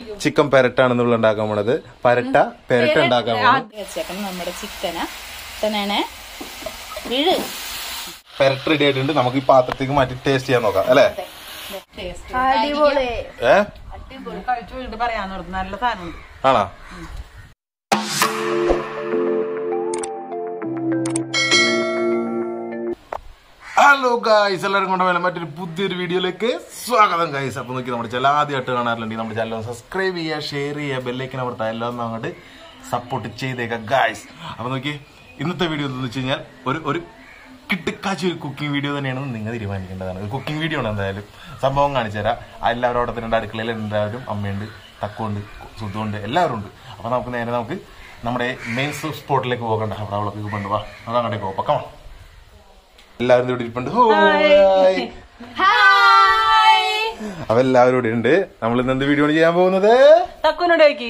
Chicken പെരട്ടാണെന്നുള്ള ഉണ്ടാക്കാൻ പോണത് പരട്ട പെരട്ട ഉണ്ടാക്കാൻ പോണത് വെച്ചേക്കണം നമ്മുടെ ചിക്കന് തന്നെയാണ് വീട് പെരട്ട് റെഡി ആയിട്ടുണ്ട് നമുക്ക് ഈ പാത്രത്തേക്ക് മാറ്റി ടേസ്റ്റ് ചെയ്യാൻ നോക്കാം അല്ലേ അടിപൊളി ഏ കഴിച്ചു വീണ്ടും പറയാൻ നിർത്തും നല്ല സാധനം ആണോ ഹലോ ഗായ്സ് എല്ലാവരും കൊണ്ടുപോയാലും മറ്റൊരു പുതിയൊരു വീഡിയോയിലേക്ക് സ്വാഗതം ഗായ്സ് അപ്പൊ നോക്കി നമ്മുടെ ചില ആദ്യമായിട്ട് കാണാറുണ്ടെങ്കിൽ നമ്മുടെ ചാനൽ സബ്സ്ക്രൈബ് ചെയ്യുക ഷെയർ ചെയ്യുക ബെല്ലൈക്കൻ അവിടുത്തെ എല്ലാം ഒന്ന് അങ്ങോട്ട് സപ്പോർട്ട് ചെയ്തേക്കാം ഗായ്സ് അപ്പൊ നോക്കി ഇന്നത്തെ വീഡിയോ എന്താണെന്ന് വെച്ച് കഴിഞ്ഞാൽ ഒരു ഒരു കിട്ടിക്കാച്ച ഒരു കുക്കിംഗ് വീഡിയോ തന്നെയാണെന്ന് നിങ്ങൾ തീരുമാനിക്കേണ്ടതാണ് ഒരു കുക്കിംഗ് വീഡിയോ ആണ് എന്തായാലും സംഭവം കാണിച്ചു തരാം എല്ലാവരും അവിടെ തന്നെ ഉണ്ട് അടുക്കളയിൽ എല്ലാവരും അമ്മയുണ്ട് തക്കുണ്ട് സുധുണ്ട് എല്ലാവരും ഉണ്ട് അപ്പൊ നമുക്ക് നേരെ നമുക്ക് നമ്മുടെ മെയിൻ സ്പോട്ടിലേക്ക് പോകണ്ട അവിടെ അവളൊക്കെ കൊണ്ട് വാ നമുക്ക് അങ്ങോട്ടേക്ക് പോകാം പക്കമാ എല്ലാവരും ഇവിടെ ഇരിപ്പുണ്ട് ഹോ, ഹായ്. അപ്പൊ എല്ലാവരും ഇവിടെ ഉണ്ട് നമ്മൾ ഇന്ന് എന്ത് വീഡിയോ ആണ് ചെയ്യാൻ പോകുന്നത് തക്കുനോട് ചോദിക്ക്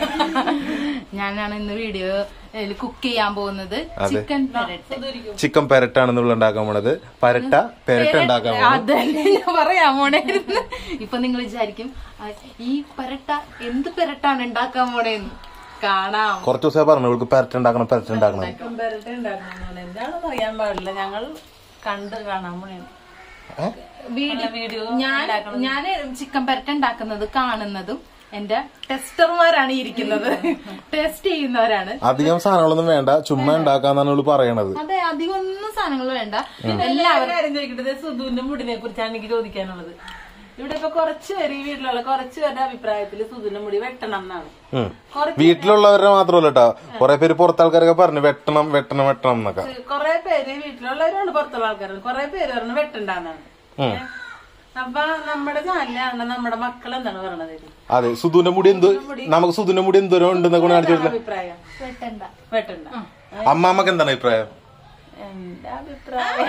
ഞാനാണ് ഇന്ന് വീഡിയോ കുക്ക് ചെയ്യാൻ പോകുന്നത് അതെ. ചിക്കൻ പെരട്ട് ചിക്കൻ പെരട്ടാണെന്നുള്ള ഉണ്ടാക്കാൻ പോണത് പരട്ട പെരട്ട ഉണ്ടാക്കാൻ പോണത് അതല്ലേ ഞാൻ പറയാൻ പോണേരുന്നു ഇപ്പൊ നിങ്ങൾ വിചാരിക്കും ആ, ഈ പെരട്ട എന്ത് പെരട്ടാണ് ഉണ്ടാക്കാൻ പോണേന്ന് കാണാം കുറച്ച് ദിവസമേ പറഞ്ഞു ഇവൾക്ക് പെരട്ട ഉണ്ടാക്കണം പെരട്ട ഉണ്ടാക്കണം പെരട്ടെ ഉണ്ടാക്കണം എന്താണെന്ന് അറിയാൻ പാടില്ല ഞങ്ങൾ കണ്ട് കാണാൻ പോണേണ് വീഡിയോ വീഡിയോ ഞാൻ ഞാൻ ചിക്കൻ പെരട്ട ഉണ്ടാക്കുന്നത് കാണുന്നതും എന്റെ ടെസ്റ്റർമാരാണ് ഈ ഇരിക്കുന്നത് ടെസ്റ്റ് ചെയ്യുന്നവരാണ് അധികം സാധനങ്ങളൊന്നും വേണ്ട ചുമ്മാ ഉണ്ടാക്കാന്നാണ് ഇവള് പറയണത് അതെ അധികം ഒന്നും സാധനങ്ങൾ വേണ്ട എല്ലാവരും കാര്യം ചോദിക്കട്ടെ സുധുവിന്റെ മുടിനെ കുറിച്ചാണ് എനിക്ക് ചോദിക്കാനുള്ളത് ഇവിടെ ഇപ്പൊ കുറച്ച് പേര് ഈ വീട്ടിലുള്ള കുറച്ച് പേരുടെ അഭിപ്രായത്തിൽ സുധുവിന്റെ മുടി വെട്ടണം എന്നാണ് ഉം. കുറച്ച് വീട്ടിലുള്ളവരുടെ മാത്രമല്ല കേട്ടോ കുറെ പേര് പുറത്തെ ആൾക്കാരൊക്കെ പറഞ്ഞു വെട്ടണം വെട്ടണം വെട്ടണം എന്നൊക്കെ കുറെ പേര് വീട്ടിലുള്ളവരുണ്ട് പുറത്തുള്ള ആൾക്കാരുണ്ട് കുറെ പേര് പറഞ്ഞു വെട്ടണ്ടെന്നാണ് ഉം. അപ്പൊ നമ്മുടെ ചാനലാണ് നമ്മുടെ മക്കൾ എന്താണ് പറയണത് ഇതിൽ? അതെ സുധുവിന്റെ മുടി എന്ത് നമുക്ക് സുധുവിന്റെ മുടി എന്തോരം ഉണ്ടെന്നൊക്കെ കാണിച്ചു കൊടുത്തില്ല അഭിപ്രായം വെട്ടണ്ട വെട്ടണ്ട അമ്മാമ്മക്ക് എന്താണ് അഭിപ്രായം എന്റെ അഭിപ്രായം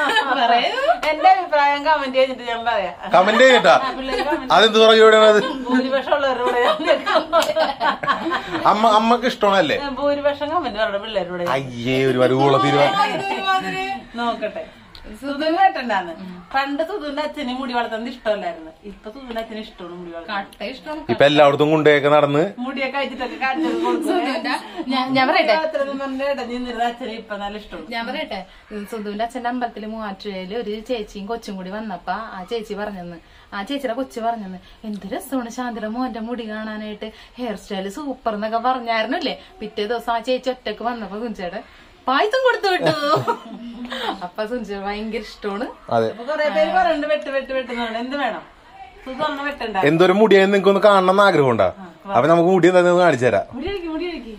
എന്റെ അഭിപ്രായം കമന്റ് ചെയ്തിട്ട് ഞാൻ പറയാം കമന്റ് ചെയ്യട്ടാ പിള്ളേര് comment അതെന്ത് പറയുകയാണത് ഭൂരിപക്ഷം ഉള്ളവരോട് ഞാൻ അമ്മ അമ്മക്ക് ഇഷ്ടമാണല്ലേ ഭൂരിപക്ഷം കമന്റ് പറയണ പിള്ളേരോട് അയ്യേ ഒരു വരവുള്ള തീരുമാനം നോക്കട്ടെ സുധുന് വെട്ടണ്ടാന്ന് പണ്ട് സുധുവിന്റെ അച്ഛന് മുടി വളർത്തുന്നത് ഇഷ്ടമല്ലായിരുന്നു ഇപ്പൊ സുധുവിന്റെ അച്ഛന് ഇഷ്ടമാണ് മുടി വളർത്താൻ കട്ട ഇഷ്ടം ഇപ്പൊ എല്ലായിടത്തും കൊണ്ടേക്ക് നടന്ന് മുടിയൊക്കെ അയച്ചിട്ടൊക്കെ കാണിച്ചത് കൊടുക്കുന്നത് ഞാൻ- ഞാൻ പറയട്ടെ നിന്നിരുന്ന അച്ഛന് ഇപ്പൊ നല്ല ഇഷ്ടമാണ് ഞാൻ പറയട്ടെ സുധുവിന്റെ അച്ഛന്റെ അമ്പലത്തില് മൂവാറ്റുപുഴയില് ഒരു ചേച്ചിയും കൊച്ചും കൂടി വന്നപ്പ ആ ചേച്ചി പറഞ്ഞെന്ന് ആ ചേച്ചിയുടെ കൊച്ചു പറഞ്ഞെന്ന് എന്ത് രസമാണ് ശാന്തിയുടെ മോന്റെ മുടി കാണാനായിട്ട് ഹെയർ സ്റ്റൈല് സൂപ്പർ എന്നൊക്കെ പറഞ്ഞായിരുന്നല്ലേ പിറ്റേ ദിവസം ആ ചേച്ചി ഒറ്റക്ക് വന്നപ്പോ സുഞ്ചേടെ പായസം കൊടുത്തു വിട്ടു അപ്പൊ സുഞ്ച ഭയങ്കര ഇഷ്ടമാണ് അതെ അപ്പൊ കൊറേ പേര് പറയുന്നുണ്ട് വെട്ട് വെട്ട് വെട്ടുന്നുണ്ട് എന്ത് വേണം സുധു അന്ന് വെട്ടണ്ട എന്തോരം മുടിയായി നിങ്ങൾക്ക് ഒന്ന് കാണണം എന്ന് ആഗ്രഹമുണ്ടാ അപ്പൊ നമുക്ക് മുടി എന്താണെന്ന് കാണിച്ചു തരാം മുടി അടിക്ക് മുടി അടിക്ക്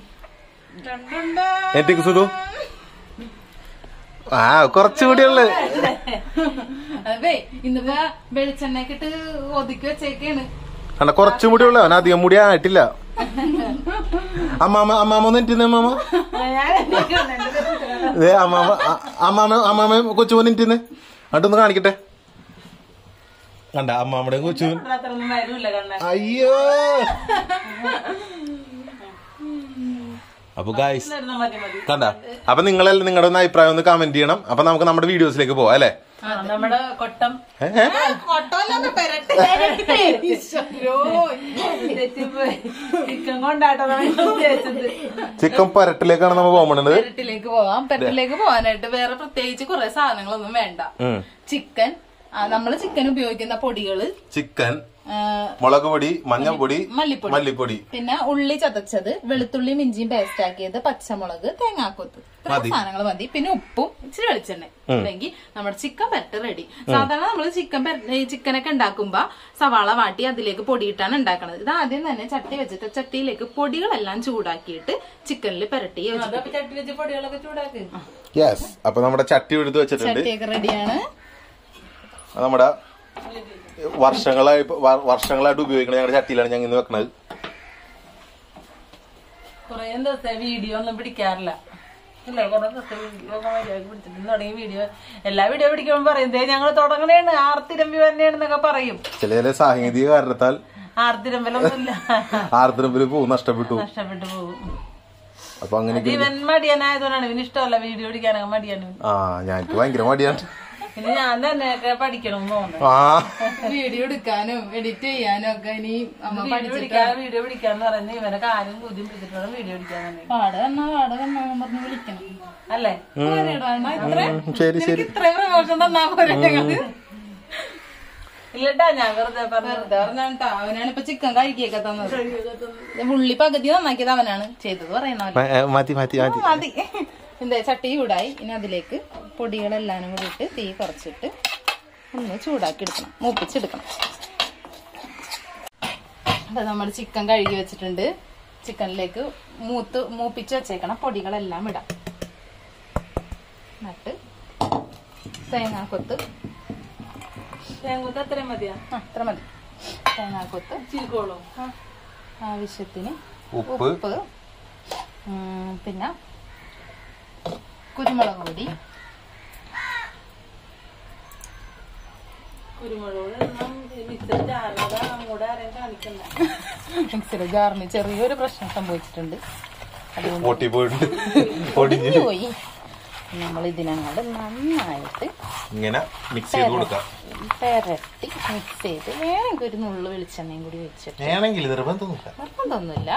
എനിക്ക് സുധു ആ കുറച്ച് മുടിയുള്ളു അതെ ഇന്നിപ്പോ വെളിച്ചെണ്ണയൊക്കെ ഇട്ട് ഒതുക്കി വെച്ചേക്കാണ് കണ്ട കുറച്ച് മുടിയുള്ളു അവൻ അധികം മുടി ആയിട്ടില്ല അമ്മാമ അമ്മാമ ഒന്ന് എനിറ്റുന്നേ അമ്മാമ ഞാൻ എന്റെ ഏ അമ്മാമ അ- അമ്മാമ അമ്മാമ കൊച്ചുമോൻ എനിറ്റുന്നേ അട്ടൊന്ന് കാണിക്കട്ടെ കണ്ട അമ്മാമ്മയുടെ കൊച്ചുമോൻ അത്രയൊന്നും വരുന്നില്ല കണ്ണ അയ്യോ അപ്പൊ ഗായ്സ് മതി മതി കണ്ട അപ്പൊ നിങ്ങളെല്ലാം നിങ്ങളുടെ ഒന്ന് അഭിപ്രായം ഒന്ന് കമന്റ് ചെയ്യണം അപ്പൊ നമുക്ക് നമ്മുടെ വീഡിയോസിലേക്ക് പോവാം അല്ലേ ആ, നമ്മുടെ കൊട്ടം ഏ, ഏ? തെറ്റിപ്പോയി ചിക്കൻ കൊണ്ടാട്ടോ നമ്മൾ ഉദ്ദേശിച്ചത് ചിക്കൻ പരട്ടിലേക്കാണ് നമ്മൾ പോകുന്നത് പെരട്ടിലേക്ക് പോവാം പെരട്ടിലേക്ക് പോകാനായിട്ട് വേറെ പ്രത്യേകിച്ച് കുറെ സാധനങ്ങളൊന്നും വേണ്ട ചിക്കൻ ആ, നമ്മള് ചിക്കൻ ഉപയോഗിക്കുന്ന പൊടികള് ചിക്കൻ ആ, മുളക് പൊടി മഞ്ഞൾപ്പൊടി മല്ലിപ്പൊടി മല്ലിപ്പൊടി പിന്നെ ഉള്ളി ചതച്ചത് വെളുത്തുള്ളി ഇഞ്ചിയും പേസ്റ്റ് ആക്കിയത് പച്ചമുളക് തേങ്ങാക്കൊത്ത് ഇത്രയും സാധനങ്ങൾ മതി പിന്നെ ഉപ്പും ഇച്ചിരി വെളിച്ചെണ്ണ ഉണ്ടെങ്കിൽ നമ്മുടെ ചിക്കൻ പെരട്ട് റെഡി സാധാരണ നമ്മൾ ചിക്കൻ ചിക്കനൊക്കെ ഉണ്ടാക്കുമ്പോ സവാള വാട്ടി അതിലേക്ക് പൊടിയിട്ടാണ് ഉണ്ടാക്കുന്നത് ഇത് ആദ്യം തന്നെ ചട്ടി വെച്ചിട്ട് ചട്ടിയിലേക്ക് പൊടികളെല്ലാം ചൂടാക്കിയിട്ട് ചിക്കനിൽ പെരട്ടി യോജിപ്പിക്കും. അതൊക്കെ ചട്ടി വെച്ച് പൊടികളൊക്കെ ചൂടാക്ക് യെസ് അപ്പൊ നമ്മുടെ ചട്ടി എടുത്ത് വെച്ചിട്ടുണ്ട് ചട്ടിയൊക്കെ റെഡിയാണ് അത് നമ്മുടെ വർഷങ്ങളായി വ- വർഷങ്ങളായിട്ട് ഉപയോഗിക്കണ ഞങ്ങളുടെ ചട്ടിയിലാണ് ഞങ്ങൾ ഇന്ന് വെക്കണത് കൊറേ ദിവസത്തെ വീഡിയോ ഒന്നും പിടിക്കാറില്ല ഇല്ല കുറെ ദിവസത്തെ വീഡിയോ ഒക്കെ മര്യാദക്ക് പിടിച്ചിട്ട് തുടങ്ങി വീഡിയോ എല്ലാ വീഡിയോ പിടിക്കുമ്പോൾ പറയും ദേ ഞങ്ങൾ തുടങ്ങണേണ് ആർത്തിരമ്പി തന്നെയാണെന്നൊക്കെ പറയും ചില ചില സാങ്കേതിക കാരണത്താൽ ആർത്തിരമ്പലൊന്നുമില്ല ആർദ്രമ്പിൽ പോകും നഷ്ടപ്പെട്ടു നഷ്ടപ്പെട്ടു പോകും അപ്പൊ അങ്ങനെ അത് ഇവൻ മടിയനായതുകൊണ്ടാണ് ഇവന് ഇഷ്ടമല്ല വീഡിയോ പിടിക്കാനൊക്കെ മടിയാണ് ഇവൻ. ആ ഞാൻ എനിക്ക് ഭയങ്കര മടിയാണ് ഇനി ഞാൻ തന്നെയൊക്കെ പഠിക്കണം എന്ന് തോന്നുന്നു ആ വീഡിയോ എടുക്കാനും എഡിറ്റ് ചെയ്യാനും ഒക്കെ ഇനി അമ്മ വീഡിയോ പഠിച്ചിട്ട് പിടിക്കാൻ വീഡിയോ പിടിക്കാന്ന് പറയുന്നത് ഇവനെ കാര്യം കുതിയും പിടിച്ചിട്ട് വേണം വീഡിയോ പിടിക്കാൻ തന്നെ പാട് വന്നാ പാട് വന്നാ പറഞ്ഞ് വിളിക്കണം അല്ലേ പോരെടാ, ഇത്രയും ഉം, ശരി ശരി ഇത്രയും പ്രമോഷൻ തന്നാ പോരെ ഞങ്ങള് ഇല്ലട്ടാ ഞാൻ വെറുതെ പറഞ്ഞു വെറുതെ പറഞ്ഞാണ് ട്ടോ. അവനാണ് ഇപ്പൊ ചിക്കൻ കഴിക്കൊക്കെ തന്നത് ഇത് ഉള്ളി പകുതി നന്നാക്കിയത് അവനാണ് ചെയ്തത് പറയുന്ന പോലെ. മ- ഏ, മാറ്റി മാറ്റി മാറ്റി മതി എന്താ ചട്ടി ചൂടായി ഇനി അതിലേക്ക് പൊടികളെല്ലാം കൂടി ഇട്ട് തീ കുറച്ചിട്ട് ഒന്ന് ചൂടാക്കി എടുക്കണം മൂപ്പിച്ചെടുക്കണം അപ്പൊ നമ്മൾ ചിക്കൻ കഴുകി വെച്ചിട്ടുണ്ട് ചിക്കനിലേക്ക് മൂത്ത് മൂപ്പിച്ച് വെച്ചേക്കണം പൊടികളെല്ലാം ഇടാം എന്നിട്ട് തേങ്ങാക്കൊത്ത് തേങ്ങൂത്ത് അത്രയും മതിയാ ആ അത്ര മതി തേങ്ങാക്കൊത്ത് ചിരിക്കോളൂ ആ, ആവശ്യത്തിന് ഉപ്പ് ഉപ്പ് ഉം, പിന്നെ കുരുമുളക് പൊടി കുരുമുളക് മിക്സർ ചാറുന്നത് അങ്ങോട്ട് ആരെയും കാണിക്കണ്ട മിക്സിയുടെ ജാറിന് ചെറിയൊരു പ്രശ്നം സംഭവിച്ചിട്ടുണ്ട് അതുകൊണ്ട് പൊട്ടി പോയിട്ടുണ്ട് പൊടിഞ്ഞ് പൊടിഞ്ഞു പോയി നമ്മൾ ഇതിനങ്ങോട്ട് നന്നായിട്ട് ഇങ്ങനെ മിക്സ് ചെയ്ത് കൊടുക്കാം പെരട്ടി മിക്സ് ചെയ്ത് വേണമെങ്കിൽ ഒരു നുള്ളു വെളിച്ചെണ്ണയും കൂടി വെച്ചിട്ട് വേണമെങ്കിൽ നിർബന്ധമൊന്നുമില്ല നിർബന്ധമൊന്നുമില്ല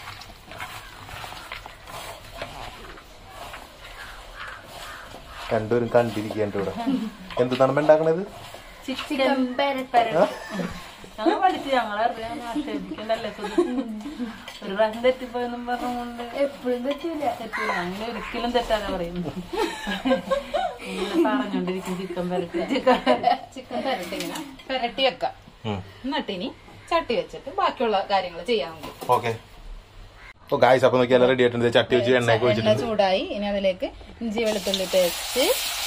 രണ്ടുപേരും കണ്ടിരിക്കേണ്ട ഇവിടെ എന്താണ് ഉണ്ടാക്കണത് ചിക്കൻ ഞങ്ങൾ പഠിച്ചു ഞങ്ങളറിയാം ആക്ഷേപിക്കണ്ടല്ലേ സുധി. ഒരു പ്രാവശ്യം തെറ്റിപ്പോയെന്നും പറഞ്ഞുകൊണ്ട് എപ്പോഴും തെറ്റില്ല തെറ്റില്ല അങ്ങനെ ഒരിക്കലും തെറ്റാതെ പറയുന്നു ഇങ്ങനെ പറഞ്ഞോണ്ടിരിക്കും ചിക്കൻ പരട്ടി ചിക്കൻ ചിക്കൻ പെരട്ടി ഇങ്ങനെ പെരട്ടി വെക്കാം ഉം. എന്നിട്ട് ഇനി ചട്ടി വെച്ചിട്ട് ബാക്കിയുള്ള കാര്യങ്ങൾ ചെയ്യാൻ നമുക്ക് ഓക്കെ ഓ ഗായ്സ് അപ്പൊ നോക്കിയാൽ റെഡി ആയിട്ടുണ്ട് ചട്ടി വെച്ച് എണ്ണയൊക്കെ എണ്ണ വെച്ചിട്ടുണ്ട് ചൂടായി ഇനി അതിലേക്ക് ഇഞ്ചി വെളുത്തുള്ളി പേസ്റ്റ്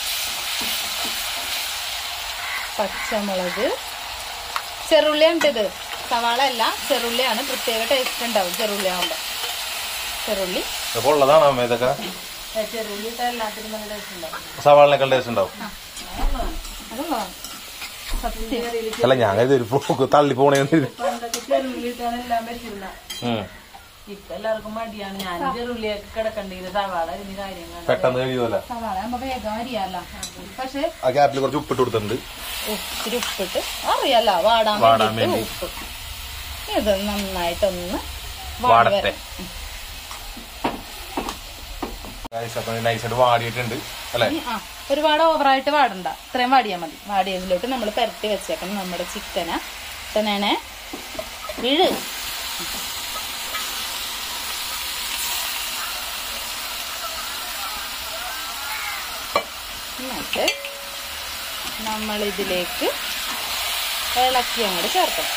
പച്ചമുളക് ചെറുള്ളിയാണ് ഇത് സവാള അല്ല ചെറുള്ളിയാണ് പ്രത്യേക ടേസ്റ്റ് ഉണ്ടാവും ചെറുള്ളി ആവുമ്പോ ചെറുള്ളി അപ്പൊ ഉള്ളതാണ് അമ്മ ഇതൊക്കെ ചെറുള്ളിട്ട എല്ലാത്തിനും നല്ല ടേസ്റ്റ് ഉണ്ടാവും സവാളിനേക്കാൾ ടേസ്റ്റ് ഉണ്ടാവും അതുള്ളതാണ് സത്യം അല്ല ഞാൻ കരുതി ഒരു ഫ്ലോക്ക് തള്ളി പോണേന്ന് കരുതി. പണ്ടൊക്കെ ചെറുള്ളിട്ടാണ് എല്ലാം പറ്റില്ല ഉം. ഇപ്പൊ എല്ലാവർക്കും മടിയാണ് ഞാൻ ചെറുള്ളിയൊക്കെ കിടക്കണ്ടെങ്കിൽ സവാള ഇനി കാര്യങ്ങൾ പെട്ടെന്ന് കഴിയുമല്ല സവാള ആകുമ്പോ വേഗം അരിയാലോ പക്ഷെ ആ ഗ്യാപ്പിൽ കുറച്ച് ഉപ്പിട്ട് കൊടുത്തിട്ടുണ്ട് ഒത്തിരി ഉപ്പിട്ട് അറിയാലോ വാടാൻ വാടാൻ വേണ്ടിയിട്ട് വേണ്ടി. ഉപ്പ് ഇത് നന്നായിട്ടൊന്ന് വാടി വാടട്ടെ വരാം. ഗായ്സ് അപ്പൊ നൈസായിട്ട് വാടിയിട്ടുണ്ട് അല്ലെ ഇനി ആ ഒരുപാട് ഓവറായിട്ട് വാടണ്ട ഇത്രയും വാടിയാൽ മതി വാടിയതിലോട്ട് നമ്മൾ പുരട്ടി വെച്ചേക്കണം നമ്മുടെ ചിക്കന് തന്നെ വീഴ് എന്നിട്ട് നമ്മളിതിലേക്ക് ഇളക്കി അങ്ങോട്ട് ചേർക്കണം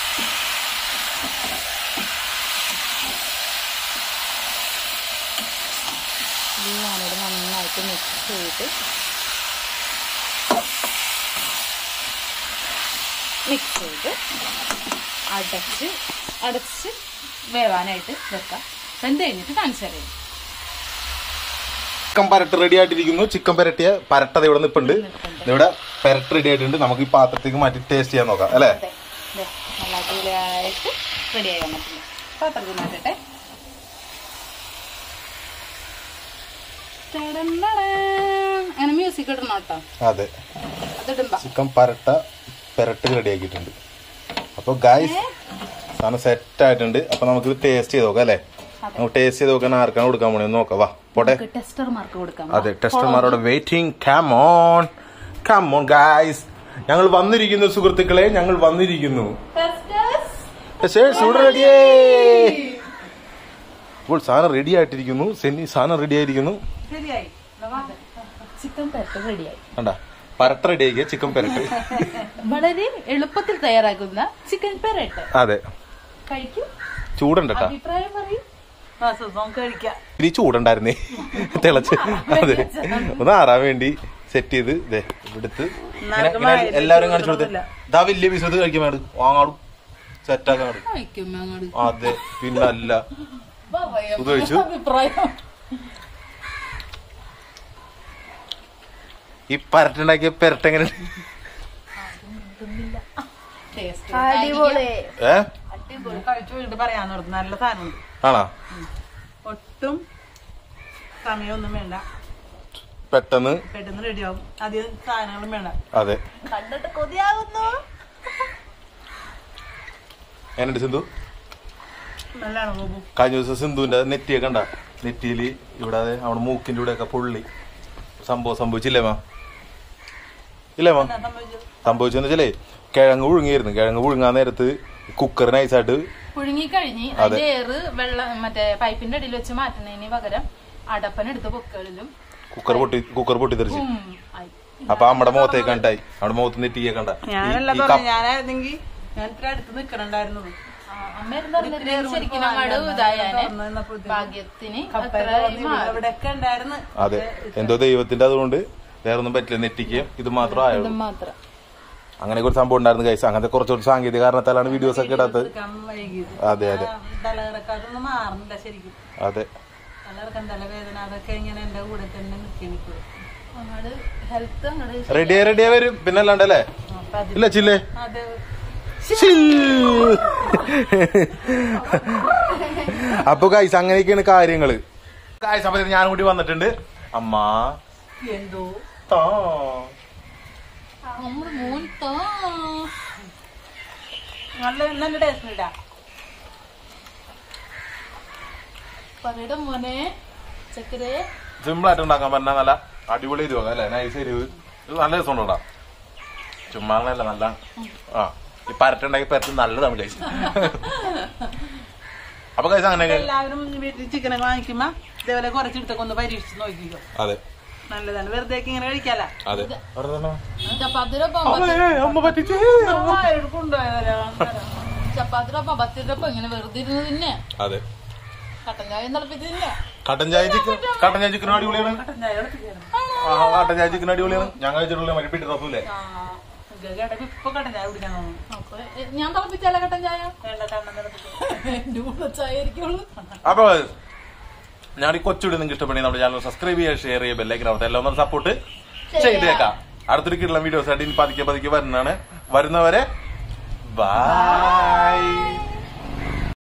എല്ലാം കൂടെ നന്നായിട്ട് മിക്സ് ചെയ്ത് മിക്സ് ചെയ്ത് അടച്ച് അടച്ച് വേവാനായിട്ട് വെക്കാം വെന്ത് കഴിഞ്ഞിട്ട് കാണിച്ചു തരാം ചിക്കൻ പരട്ട് റെഡി ആയിട്ടിരിക്കുന്നു ചിക്കൻ പരട്ടിയ പരട്ടത് ഇവിടെ നിപ്പുണ്ട് ഇവിടെ പരട്ട് റെഡി ആയിട്ടുണ്ട് നമുക്ക് ഈ പാത്രത്തേക്ക് മാറ്റി ടേസ്റ്റ് ചെയ്യാൻ നോക്കാം അല്ലെ അതെ ദേ, നല്ല അടിപൊളിയായിട്ട് റെഡി ആയി വന്നിട്ടുണ്ട് പാത്രത്തിൽ മാറ്റട്ടെ ടടണ്ടടം. അങ്ങനെ മ്യൂസിക് ഇടണം കേട്ടോ അതെ അതിടുമ്പോ ചിക്കൻ പരട്ട പെരട്ട് റെഡി ആക്കിയിട്ടുണ്ട് അപ്പൊ ഗായ്സ് സാധനം സെറ്റ് ആയിട്ടുണ്ട് അപ്പൊ നമുക്ക് ടേസ്റ്റ് ചെയ്ത് നോക്കാം അല്ലെ നമുക്ക് ടേസ്റ്റ് ചെയ്ത് നോക്കാൻ ആർക്കാണ് കൊടുക്കാൻ പോണേ നോക്കാം വാ പോട്ടെ ടെസ്റ്റർ മാർക്ക് കൊടുക്കാം അതെ ടെസ്റ്റർമാരോട് വെയിറ്റിംഗ് കമോൺ കമോൺ ഗായ്സ് ഞങ്ങൾ വന്നിരിക്കുന്നു സുഹൃത്തുക്കളെ ഞങ്ങൾ വന്നിരിക്കുന്നു ഇവിടെ റെഡിയേ ഇപ്പോൾ സാധനം റെഡി ആയിട്ടിരിക്കുന്നു സെന്നി സാധനം റെഡി ആയിരിക്കുന്നു ശരിയായി ചിക്കൻ പെരട്ട് റെഡിയായി കണ്ട പരട്ട റെഡി ആക്കിയ ചിക്കൻ പെരട്ട് വളരെ എളുപ്പത്തിൽ തയ്യാറാക്കുന്ന ചിക്കൻ പെരട്ട് അതെ കഴിക്കും ചൂടുണ്ട് കേട്ടാ അഭിപ്രായം പറയും ആ സുഖം കഴിക്കാം ഇനി ചൂടുണ്ടായിരുന്നേ തിളച്ച് അതെ ഒന്ന് ആറാൻ വേണ്ടി സെറ്റ് ചെയ്ത് ഇതേ ഇവിടുത്ത് ഇങ്ങനെ- ഇങ്ങനെ എല്ലാവരും കാണിച്ചു കൊടുത്ത് ഇതാ വലിയ പീസ് എടുത്ത് കഴിക്കാൻ വേണ്ടി വാങ്ങാടും സെറ്റാക്കാൻ വേണ്ടി കഴിക്കും അങ്ങോട്ട് അതെ പിന്നല്ല ഇത് കഴിച്ചു അഭിപ്രായം ഈ പരട്ടുണ്ടാക്കിയ പെരട്ട് എങ്ങനെ ടേസ്റ്റ് ഏ അടിപൊളി കഴിച്ചു വീണ്ടും പറയാന്ന് പറഞ്ഞു നല്ല സാധനമുണ്ട് ആണോ ഒട്ടും സമയമൊന്നും വേണ്ട പെട്ടെന്ന് പെട്ടെന്ന് റെഡിയാവും അധികം സാധനങ്ങളും വേണം അതെ കണ്ടിട്ട് കൊതിയാവുന്നു എന്നുണ്ട് സിന്ധു നല്ലതാണ് ഗോപു കഴിഞ്ഞ ദിവസം സിന്ധുവിന്റെ നെറ്റിയൊക്കെ കണ്ട നെറ്റിയില് ഇവിടെ അതെ അവിടെ മൂക്കിന്റെ ഇവിടെ ഒക്കെ പൊള്ളി സംഭവം സംഭവിച്ചില്ലേ മാ ഇല്ലേ മാ എന്നാ സംഭവിച്ചത് സംഭവിച്ചെന്ന് വെച്ചാലേ കിഴങ്ങ് പുഴുങ്ങിയായിരുന്നു കിഴങ്ങ് പുഴുങ്ങാൻ നേരത്ത് കുക്കർ നൈസായിട്ട് പുഴുങ്ങി കഴിഞ്ഞ് അതിന്റെ ഏറ് വെള്ളം മറ്റേ പൈപ്പിന്റെ അടിയിൽ വെച്ച് മാറ്റുന്നതിന് പകരം അടപ്പനെടുത്ത് പൊക്കളിലും കുക്കർ പൊട്ടി കുക്കർ പൊട്ടിത്തെറിച്ച് ഉം, ആയി. അപ്പൊ നമ്മുടെ മുഖത്തേക്ക് കണ്ടായി നമ്മുടെ മുഖത്ത് നെറ്റിയെ കണ്ട ഞാനല്ല പറഞ്ഞു ഞാനായിരുന്നെങ്കിൽ ഞാൻ ഇത്ര അടുത്ത് നിക്കണുണ്ടായിരുന്നത് ആ, അമ്മ ഇരുന്ന് പറഞ്ഞിട്ട് ശരിക്കും അങ്ങോട്ട് ഇതായാനെ ഭാഗ്യത്തിന് അത്ര മാറി. ഇവിടെയൊക്കെ ഉണ്ടായിരുന്നു അതെ എന്തോ ദൈവത്തിന്റെ അതുകൊണ്ട് വേറെ ഒന്നും പറ്റില്ല നെറ്റിക്ക് ഇത് മാത്രം ആയുള്ളൂ ഇത് മാത്രം അങ്ങനെ ഒരു സംഭവം ഉണ്ടായിരുന്നു കൈസ് അങ്ങനത്തെ കുറച്ചൊരു സാങ്കേതിക കാരണത്താലാണ് വീഡിയോസ് ഒക്കെ ഇടാത്തത് എടുക്കാൻ വൈകിയത് അതെ അതെ തലകറക്കാതൊന്നും മാറുന്നില്ല ശരിക്കും അതെ തലകറക്കം തലവേദന അതൊക്കെ ഇങ്ങനെ എന്റെ കൂടെ തന്നെ നിൽക്കണിപ്പോ അങ്ങോട്ട് ഹെൽത്ത് അങ്ങോട്ട് റെഡിയാ റെഡിയാ വരും പിന്നെ അല്ലാണ്ടല്ലേ അപ്പൊ അത് ഇല്ല ചില്ലേ അത് അപ്പൊ ഗൈസ് അങ്ങനെയൊക്കെയാണ് കാര്യങ്ങള് ഗൈസ് അപ്പൊ ഞാൻ കൂടി വന്നിട്ടുണ്ട് അമ്മ എന്തോ താ. നമ്മുടെ മോൻ താ. നല്ല നല്ല ടേസ്റ്റ് ഇടാ പറയടാ മോനെ ചക്കരേ സിമ്പിൾ ആയിട്ട് ഉണ്ടാക്കാൻ പറഞ്ഞാൽ നല്ല അടിപൊളി ഇത് അല്ലേ നൈസ് എരിവ് ഇത് നല്ല രസം ഉണ്ടോടാ ചുമ്മാ അങ്ങനെയല്ല നല്ല ആ ഈ പരട്ടുണ്ടാക്കി പരട്ട് നല്ലതാണ് ഗൈസ് അപ്പൊ ഗൈസ് അങ്ങനെയൊക്കെ എല്ലാവരും വീട്ടിൽ ചിക്കനൊക്കെ വാങ്ങിക്കുമ്പോ ഇതേപോലെ കുറച്ചെടുത്തൊക്കെ ഒന്ന് പരീക്ഷിച്ച് നോക്കിക്കോ അതെ നല്ലതാണ് വെറുതെ ഇങ്ങനെ കഴിക്കാല അതെ ചപ്പാത്തിരൊപ്പം അമ്മ പറ്റിച്ചേ ചപ്പാത്തിരൊപ്പം പത്തിരൊപ്പം ഇങ്ങനെ വെറുതെ ഇരുന്ന് തിന്നെ അതെ കട്ടൻ ചായ തിളപ്പിച്ച് തിന്നെ കട്ടൻ ചായ ചിക്കൻ കട്ടൻ ചായ ചിക്കൻ അടിപൊളിയാണ് ആ കട്ടൻ ചായ ചിക്കൻ അടിപൊളിയാണ് ഞാൻ കഴിച്ചിട്ടുള്ള മരിപ്പിട്ട് റഫൂലേ ഇപ്പൊ കട്ടൻ ചായ കുടിക്കാൻ തോന്നുന്നു അപ്പൊ എ, ഞാൻ തിളപ്പിച്ചാലോ കട്ടൻ ചായ വേണ്ട കണ്ണം തിളപ്പിച്ച്. എന്റെ കൂടെ ചായ ആയിരിക്കുള്ളൂ അപ്പൊ ഞാൻ ഈ കൊച്ചുകൂടി നിങ്ങൾക്ക് ഇഷ്ടപ്പെടുന്ന നമ്മുടെ ചാനൽ സബ്സ്ക്രൈബ് ചെയ്യുക ഷെയർ ചെയ്യുക ബെല്ലൈക്കൻ അവിടുത്തെ എല്ലാം ഒന്ന് സപ്പോർട്ട് ചെയ്തേക്കാം അടുത്തൊരു കിട്ടുന്ന വീഡിയോസ് ആയിട്ട് ഇനി പതുക്കെ പതുക്കെ വരുന്നതാണ് വരുന്നവരെ ബൈ